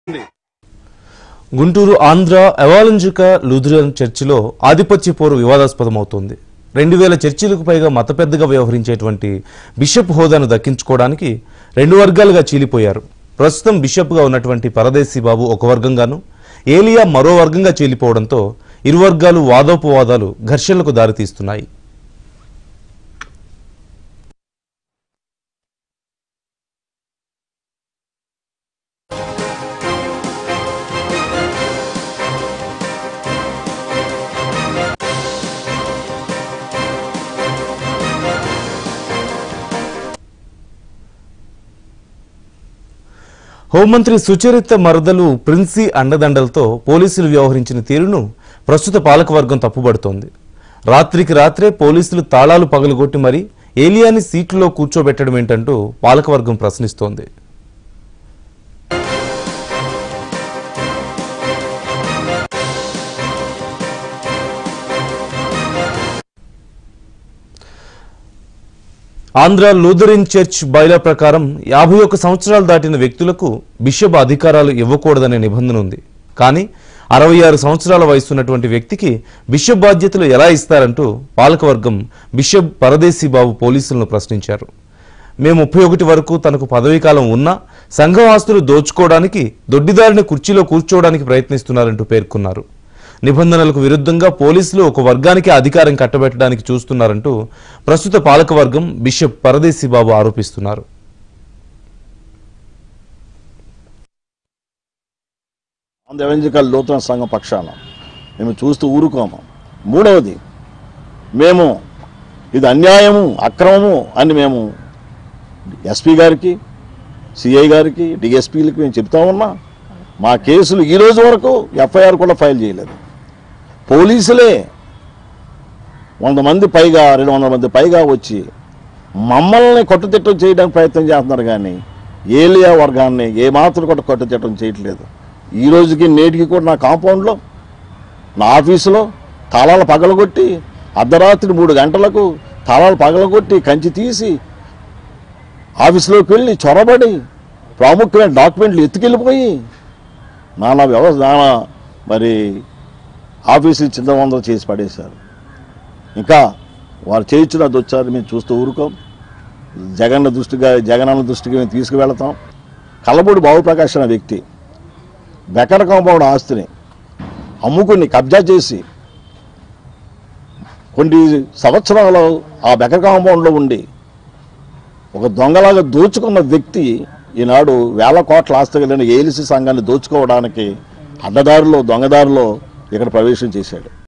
Guntur Andhra ఎవాలంజిక Lutheran చర్చిలో ఆధిపత్య పోరు వివాదాస్పదమవుతోంది రెండు వేల చర్చిలకు పైగా మత పెద్దగా వ్యవహరించేటువంటి బిషప్ హోదాను దక్కించుకోవడానికి రెండు వర్గాలుగా చీలిపోయారు ప్రస్తుతం బిషప్గా ఉన్నటువంటి పరదేశీ బాబు ఒక వర్గంగాను ఏలియా మరో వర్గంగా చీలిపోవడంతో ఇరు వర్గాలు వాదోపవాదాలు ఘర్షణలకు దారితీస్తున్నాయి హోంమంత్రి సుచరిత మరదలు ప్రిన్సీ అండదండలతో పోలీసులు వ్యవహరించిన తీరును ప్రస్తుత పాలకవర్గం తప్పుబడుతోంది రాత్రికి రాత్రే పోలీసులు తాళాలు పగలగొట్టి మరీ ఏలియాని సీట్లో కూర్చోబెట్టడం ఏంటంటూ పాలకవర్గం ప్రశ్నిస్తోంది ఆంధ్ర లూథరిన్ చర్చ్ బైలా ప్రకారం యాభై ఒక్క సంవత్సరాలు దాటిన వ్యక్తులకు బిషప్ అధికారాలు ఇవ్వకూడదనే నిబంధన ఉంది కానీ అరవై ఆరు సంవత్సరాల వయసున్నటువంటి వ్యక్తికి బిషప్ బాధ్యతలు ఎలా ఇస్తారంటూ పాలకవర్గం బిషప్ పరదేశీ బాబు పోలీసులను ప్రశ్నించారు మేము ముప్పై ఒకటి వరకు తనకు పదవీకాలం ఉన్నా సంఘం ఆస్తులు దోచుకోవడానికి దొడ్డిదారిని కుర్చీలో కూర్చోవడానికి ప్రయత్నిస్తున్నారంటూ పేర్కొన్నారు నిబంధనలకు విరుద్ధంగా పోలీసులు ఒక వర్గానికి అధికారం కట్టబెట్టడానికి చూస్తున్నారంటూ ప్రస్తుత పాలకవర్గం బిషప్ పరదేశీ బాబు ఆరోపిస్తున్నారు ఆంధ్ర ఎవెంజికల్ లోతన సంఘం పక్షాన మేము చూస్తూ ఊరుకోము మూడవది మేము ఇది అన్యాయము అక్రమము అని మేము ఎస్పీ గారికి సిఐ గారికి డిఎస్పీలకి మేము చెప్తా ఉన్నా మా కేసులు ఈ రోజు వరకు ఎఫ్ఐఆర్ కూడా ఫైల్ చేయలేదు పోలీసులే వంద మంది పైగా రెండు వందల మంది పైగా వచ్చి మమ్మల్ని కట్టుదిట్టం చేయడానికి ప్రయత్నం చేస్తున్నారు కానీ ఏలియా వర్గాన్ని ఏమాత్రం కూడా కట్టుదిట్టం చేయట్లేదు ఈ రోజుకి నేటికి కూడా నా కాంపౌండ్లో నా ఆఫీసులో తాళాలు పగలగొట్టి అర్ధరాత్రి మూడు గంటలకు తాళాలు పగలగొట్టి కంచి తీసి ఆఫీసులోకి వెళ్ళి చొరబడి ప్రాముఖ్యమైన డాక్యుమెంట్లు ఎత్తుకెళ్ళిపోయి నానా వ్యవస్థ నానా మరి ఆఫీసు చిందవందలు చేసి పడేశారు ఇంకా వారు చేయించిన దొచ్చారు మేము చూస్తూ ఊరుకోం జగన్న దృష్టిగా జగనన్న దృష్టికి మేము తీసుకువెళతాం కలబూడి బాబుప్రకాష్ అనే వ్యక్తి బెకర కాంపౌండ్ ఆస్తిని అమ్ముకుని కబ్జా చేసి కొన్ని సంవత్సరాలు ఆ బెకర కాంపౌండ్లో ఉండి ఒక దొంగలాగా దోచుకున్న వ్యక్తి ఈనాడు వేల కోట్ల ఆస్తి కలిగిన ఏలిసి సంఘాన్ని దోచుకోవడానికి అడ్డదారిలో దొంగదారిలో ఇక్కడ ప్రవేశం చేశాడు